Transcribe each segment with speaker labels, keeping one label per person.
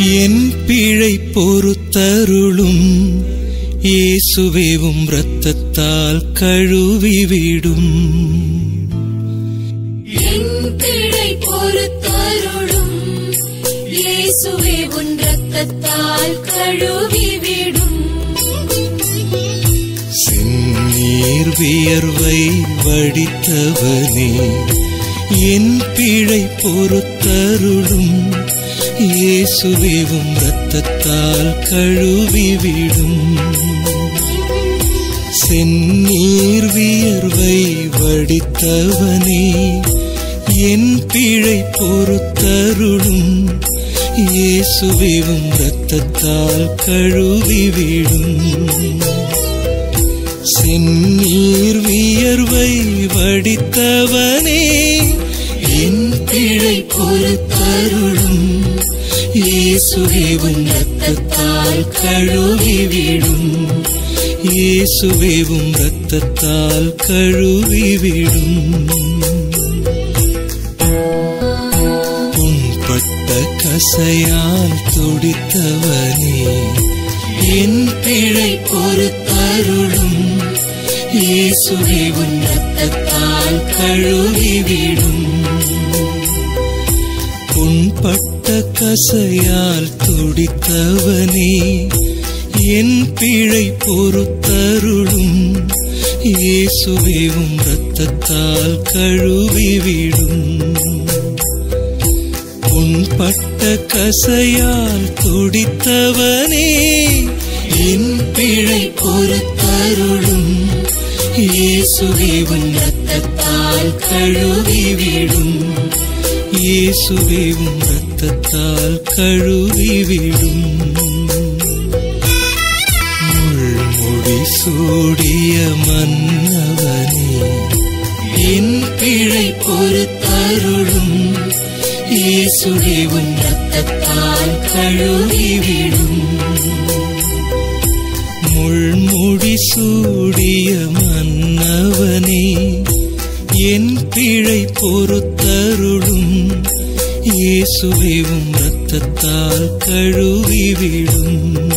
Speaker 1: என் பிழை பொறுத்தருளும் இயேசுவேவும் இரத்தத்தால் கழுவிவிடும்
Speaker 2: என் பிழை பொறுத்தருளும் இயேசுவே உன் ரத்தத்தால் கழுவிவிடும்
Speaker 1: செந்நீர் வியர்வை வடித்தவனே என் பிழை பொறுத்தருளும் இயேசுவேவும் இரத்தத்தால் கழுவிவிடும் செந்நீர் வியர்வை வடித்தவனே என் பிழை பொறுத்தருளும் இயேசுவேவும் இரத்தத்தால் கழுவிவிடும் செந்நீர் வியர்வை வடித்தவனே என் பிழை பொறுத்தருளும் இயேசுவேவும் இரத்தத்தால் கழுவிவிடும் இயேசுவேவும் இரத்தத்தால் கழுவிவிடும் புண்பட்ட கசையால் துடித்தவனே என் பிழை பொறுத்தருளும் இயேசுவே உன் ரத்தத்தால் கழுவிவிடும் புண்பட்ட கசையால் துடித்தவனே என் பிழை பொறுத்தருளும் இயேசுவேவும் இரத்தத்தால் கழுவிவிடும் புண்பட்ட கசையால் துடித்தவனே என் பிழை பொறுத்தருளும் இயேசுவேவும் இரத்தத்தால் கழுவிவிடும் இயேசுவேவும் இரத்தத்தால் கழுவிவிடும் முள்முடி சூடிய மன்னவனே என் பிழை பொறுத்தருளும் இயேசுவே உன் ரத்தத்தால் கழுவிவிடும் முள்முடி சூடிய மன்னவனே என் பிழை பொறுத்தருளும் இயேசுவேவும் இரத்தத்தால் கழுவிவிடும்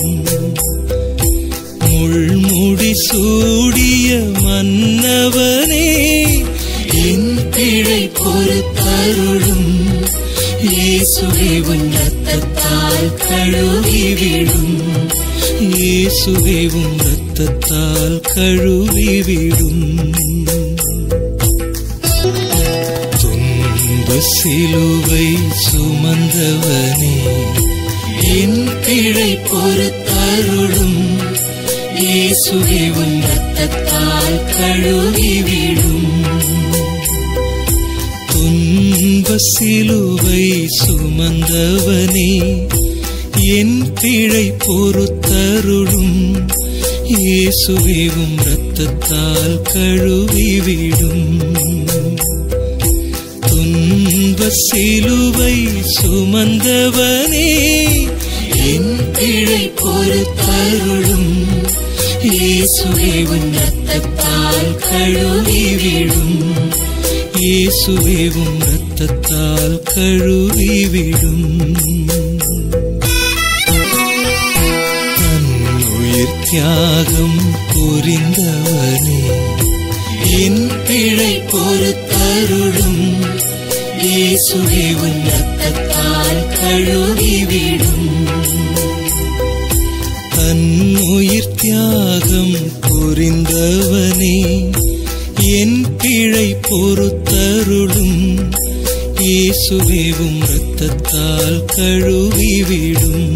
Speaker 1: முள்முடி சூடிய மன்னவனே என் பிழை பொறுத்தருளும் இயேசுவேவும் இரத்தத்தால் கழுவிவிடும் இயேசுவேவும் இரத்தத்தால் கழுவிவிடும் துன்ப சிலுவை சுமந்தவனே என் பிழை பொறுத்தருளும் இயேசுவே உன் ரத்தத்தால் கழுவிவிடும் துன்ப சிலுவை சுமந்தவனே என் பிழை பொறுத்தருளும் இயேசுவேவும் இரத்தத்தால் கழுவிவிடும் துன்ப சிலுவை சுமந்தவனே என் பிழை பொறுத்தருளும் இயேசுவே உன் ரத்தத்தால் கழுவிவிடும் இயேசுவேவும் இரத்தத்தால் கழுவிவிடும் தன்னுயிர் தியாகம் புரிந்தவனே என் பிழை பொறுத்தருளும் இயேசுவே உன் ரத்தத்தால் கழுவிவிடும் தன்னுயிர் தியாகம் புரிந்தவனே என் பிழை பொறுத்தருளும் இயேசுவேவும் இரத்தத்தால் கழுவிவிடும்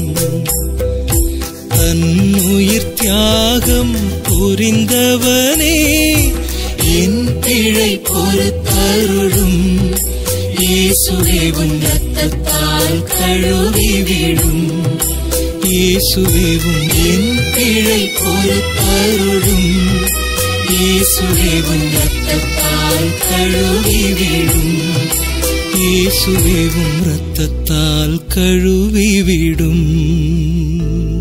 Speaker 1: தன்னுயிர் தியாகம் புரிந்தவனே என் பிழை பொறுத்தருளும் இயேசுவேவும் இரத்தத்தால் கழுவிவிடும் இயேசுவேவும் என் பிழை பொறுத்தருளும் இயேசுவேவும் இரத்தத்தால் கழுவிவிடும் இயேசுவேவும் இரத்தத்தால் கழுவிவிடும்